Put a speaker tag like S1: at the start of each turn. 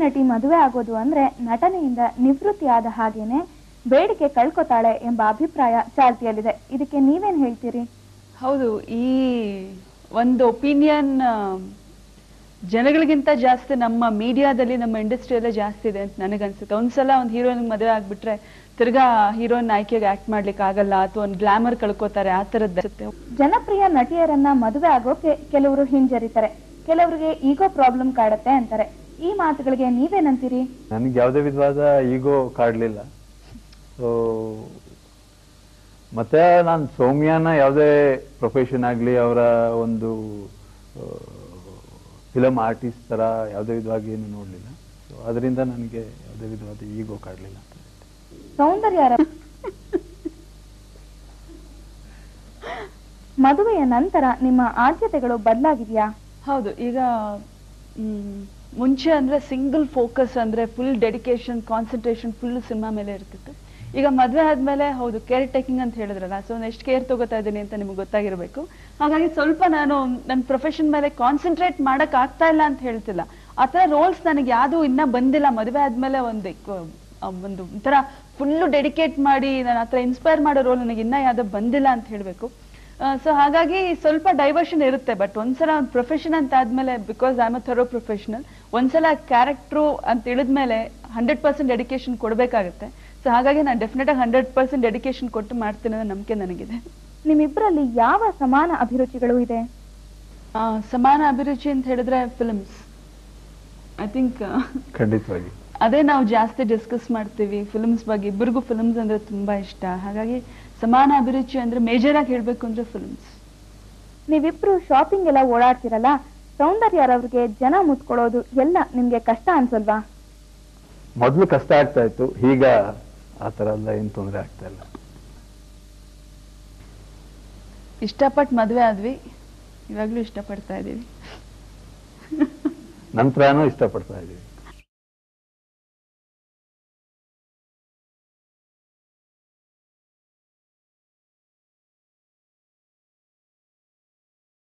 S1: ನಟಿ ಮದುವೆ ಆಗೋದು ಅಂದ್ರೆ ನಟನೆಯಿಂದ ನಿವೃತ್ತಿ ಆದ ಹಾಗೇನೆ ಬೇಡಿಕೆ ಕಳ್ಕೊತಾಳೆ ಎಂಬ ಅಭಿಪ್ರಾಯ ಚಾಲ್ತಿಯಲ್ಲಿದೆ ಇದಕ್ಕೆ ನೀವೇನ್ ಹೇಳ್ತೀರಿ
S2: ಹೌದು ಈ ಒಂದು ಒಪಿನಿಯನ್ ಜನಗಳಿಗಿಂತ ಜಾಸ್ತಿ ನಮ್ಮ ಮೀಡಿಯಾದಲ್ಲಿ ನಮ್ಮ ಇಂಡಸ್ಟ್ರಿಯಲ್ಲೇ ಜಾಸ್ತಿ ಇದೆ ಅಂತ ನನಗನ್ಸುತ್ತೆ ಒಂದ್ಸಲ ಒಂದು ಹೀರೋಯಿನ್ ಮದುವೆ ಆಗ್ಬಿಟ್ರೆ ತಿರ್ಗಾ ಹೀರೋಯಿನ್ ಆಯ್ಕೆಗೆ ಆಕ್ಟ್ ಮಾಡ್ಲಿಕ್ಕೆ ಆಗಲ್ಲ ಅಥವಾ ಒಂದು ಗ್ಲಾಮರ್ ಕಳ್ಕೊತಾರೆ ಆ ಥರದ್ದು ಅನ್ಸುತ್ತೆ
S1: ಜನಪ್ರಿಯ ನಟಿಯರನ್ನ ಮದುವೆ ಆಗೋಕೆ ಕೆಲವರು ಹಿಂಜರಿತಾರೆ ಕೆಲವರಿಗೆ ಈಗೋ ಪ್ರಾಬ್ಲಮ್ ಕಾಡತ್ತೆ ಅಂತಾರೆ ಈ ಮಾತುಗಳಿಗೆ ನೀವೇನಂತೀರಿ
S3: ನನಗೆ ಯಾವುದೇ ವಿಧವಾದ ಈಗೋ ಕಾಡಲಿಲ್ಲ ಸೊ ಮತ್ತೆ ನಾನು ಸೌಮ್ಯನ ಯಾವುದೇ ಪ್ರೊಫೆಷನ್ ಆಗಲಿ ಅವರ ಒಂದು ಫಿಲಮ್ ಆರ್ಟಿಸ್ಟ್ ಥರ ಯಾವುದೇ ವಿಧವಾಗಿ ಏನು ನೋಡಲಿಲ್ಲ ಸೊ ಅದರಿಂದ ನನಗೆ ಯಾವುದೇ ವಿಧವಾದ ಈಗೋ ಕಾಡಲಿಲ್ಲ ಅಂತ
S1: ಸೌಂದರ್ಯ ರ- ಮದುವೆಯ ನಂತರ ನಿಮ್ಮ ಆದ್ಯತೆಗಳು ಬದಲಾಗಿದೆಯಾ
S2: ಹೌದು ಈಗ ಮ್, ಮುಂಚೆ ಅಂದ್ರೆ ಸಿಂಗಲ್ ಫೋಕಸ್ ಅಂದ್ರೆ full dedication concentration full cinema ಮೇಲೆ ಇರ್ತಿತ್ತು ಈಗ ಮದ್ವೆ ಆದ್ಮೇಲೆ ಹೌದು ಕೇರ್ ಟೇಕಿಂಗ್ ಅಂತ ಹೇಳಿದ್ರಲ್ಲ ಸೊ ಎಷ್ಟು ಕೇರ್ ತಗೋತಾ ಇದ್ದೀನಿ ಅಂತ ನಿಮ್ಗೆ ಗೊತ್ತಾಗಿರ್ಬೇಕು ಹಾಗಾಗಿ ಸ್ವಲ್ಪ ನಾನು ನನ್ನ ಪ್ರೊಫೆಷನ್ ಮೇಲೆ ಕಾನ್ಸಂಟ್ರೇಟ್ ಮಾಡಕ್ ಆಗ್ತಾ ಇಲ್ಲ ಅಂತ ಹೇಳ್ತಿಲ್ಲ ಆ ಥರ ರೋಲ್ಸ್ ನನಗೆ ಯಾವುದು ಇನ್ನ ಬಂದಿಲ್ಲ ಮದುವೆ ಆದ್ಮೇಲೆ ಒಂದು ಕ- ಆ ಒಂದು ಒಂಥರ ಫುಲ್ಲು ಡೆಡಿಕೇಟ್ ಮಾಡಿ ನಾನು ಆ ಥರ ಇನ್ಸ್ಪೈರ್ ಮಾಡೋ ರೋಲ್ ನನಗೆ ಇನ್ನ ಯಾವ್ದು ಬಂದಿಲ್ಲ ಅಂತ ಹೇಳ್ಬೇಕು ಸೊ ಹಾಗಾಗಿ ಸ್ವಲ್ಪ ಡೈವರ್ಷನ್ ಇರುತ್ತೆ ಬಟ್ ಒಂದ್ಸಲ ಒಂದು ಪ್ರೊಫೆಷನ್ ಅಂತ ಆದ್ಮೇಲೆ because I am a thorough professional ಒಂದ್ಸಲ ಕ್ಯಾರೆಕ್ಟ್ರು ಅಂತ ತಿಳಿದ್ಮೇಲೆ ಹಂಡ್ರೆಡ್ ಪರ್ಸೆಂಟ್ ಡೆಡಿಕೇಶನ್ ಕೊಡಬೇಕಾಗುತ್ತೆ ಸೊ ಹಾಗಾಗಿ ನಾನು ಡೆಫಿನೆಟ್ ಆಗಿ ಹಂಡ್ರೆಡ್ ಪರ್ಸೆಂಟ್ ಡೆಡಿಕೇಶನ್ ಕೊಟ್ಟು ಮಾಡ್ತೀನಿ ಅನ್ನೋ ನಂಬಿಕೆ ನನಗಿದೆ
S1: ನಿಮ್ಮಿಬ್ಬರಲ್ಲಿ ಯಾವ ಸಮಾನ ಅಭಿರುಚಿಗಳು ಇದೆ
S2: ಆ, ಸಮಾನ ಅಭಿರುಚಿ ಅಂತ ಹೇಳಿದ್ರೆ ಫಿಲ್ಮ್ಸ್ ಐ ಥಿಂಕ್
S3: ಖಂಡಿತವಾಗಿ
S2: ಅದೇ ನಾವು ಜಾಸ್ತಿ ಡಿಸ್ಕಸ್ ಮಾಡ್ತೀವಿ ಫಿಲ್ಮ್ಸ್ ಬಗ್ಗೆ ಇಬ್ಬರಿಗೂ ಫಿಲ್ಮ್ಸ್ ಅಂದ್ರೆ ತುಂಬಾ ಇಷ್ಟ ಹಾಗಾಗಿ ಸಮಾನ ಅಭಿರುಚಿ ಅಂದ್ರೆ ಮೇಜರ್ ಆಗಿ ಹೇಳ್ಬೇಕು ಅಂದ್ರೆ ಫಿಲ್ಮ್ಸ್
S1: ನೀವಿಬ್ರು ಶಾಪಿಂಗ್ ಎಲ್ಲ ಓಡಾಡ್ತಿರಲ್ಲ ಸೌಂದರ್ಯರವ್ರಿಗೆ ಜನ ಮುತ್ಕೊಳ್ಳೋದು ಎಲ್ಲ ನಿಮ್ಗೆ ಕಷ್ಟ ಅನ್ಸಲ್ವಾ
S3: ಮೊದಲು ಕಷ್ಟ ಆಗ್ತಾ ಇತ್ತು ಈಗ ಆ ಥರ ಎಲ್ಲ ಏನು ತೊಂದರೆ ಆಗ್ತಾ ಇಲ್ಲ
S2: ಇಷ್ಟಪಟ್ಟು ಮದುವೆ ಆದ್ವಿ ಇವಾಗ್ಲೂ ಇಷ್ಟಪಡ್ತಾ ಇದೀವಿ
S3: ನಂತರನೂ ಇಷ್ಟಪಡ್ತಾ ಇದ್ದೀವಿ